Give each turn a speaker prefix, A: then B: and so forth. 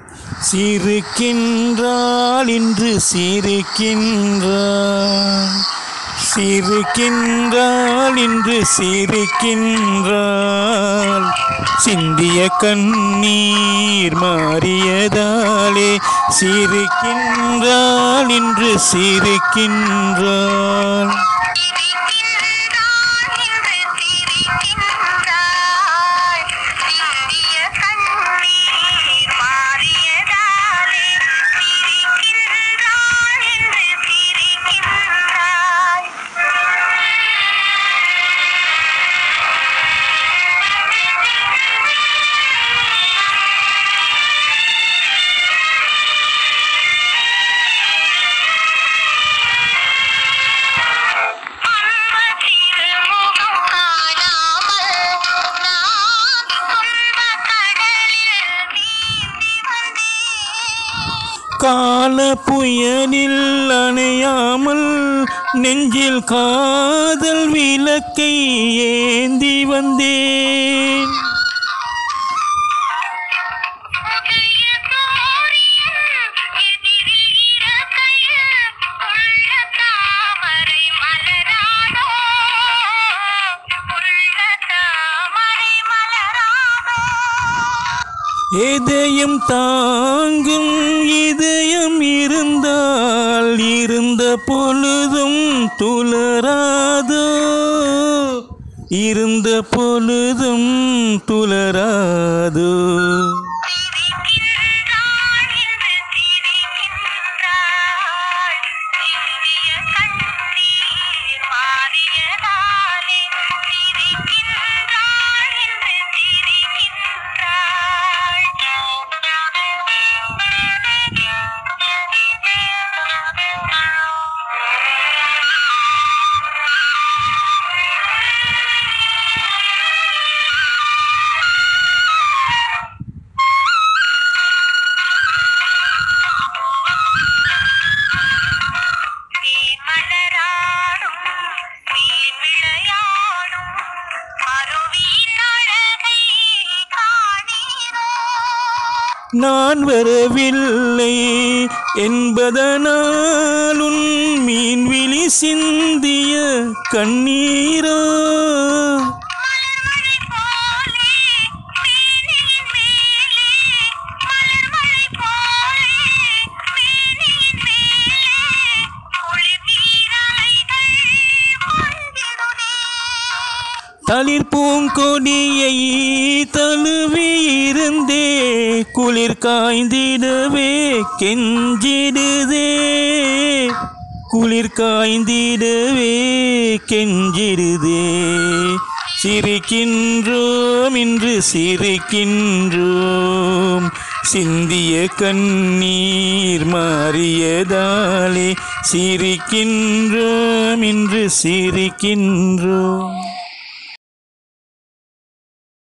A: சிரிக்கின்றாள் இன்று சிரிக்கின்றாள் சிரிக்கின்றாள் இன்று சிரிக்கின்றாள் சிந்திய கண்ணீர் மாறியதாலே சிரிக்கின்றாள் இன்று சிரிக்கின்றாள்
B: சிரிக்கின்றாள் என்று சிரிக்கின்றாள் சிந்திய கண்ணீர் மாறியதாலே சிரிக்கின்றாள் என்று சிரிக்கின்றாள் அன்பு திருமுகம் காணாமல் நான் துன்பக் கடலில் நீந்தி வந்தேன்
A: கால புயலில் அணையாமல் நெஞ்சில் காதல் விளக்கை ஏந்தி வந்தேன்
B: உதய சூரியன் எதிரில் இருக்கையில் உள்ள தாமரை மலராதோ உள்ள தாமரை மலராதோ
A: இதயம் தாங்கும் இதயம் இருந்தால் இருந்த பொழுதும் துளராதோ இருந்த பொழுதும் துளராதோ
B: சிரிக்கின்றாள் என்று சிரிக்கின்றாள் சிந்திய கண்ணீர் மாறியதாலே சிரிக்கின்றாள் என்று தேன் மலராடும் தேன் விளையாடும் அருவியின் அழகை காணீரோ
A: நான் வரவில்லை என்பதனால் உன் மீன்விழி சிந்திய கண்ணீரோ
B: மலர்மழை போலே மேனியின் மேலே மலர்மழை போலே மேனியின் மேலே குளிர் நீரலைகள் கொண்டிடுதே
A: தளிர் பூங்கொடியை தழுவி இருந்தே குளிர் காய்ந்திடவே கெஞ்சிடுதே குளிர் காய்ந்திடவே கெஞ்சிடுதே சிரிக்கின்றோம் இன்று சிரிக்கின்றோம் சிந்திய கண்ணீர் மாறியதாலே சிரிக்கின்றோம் இன்று சிரிக்கின்றோம்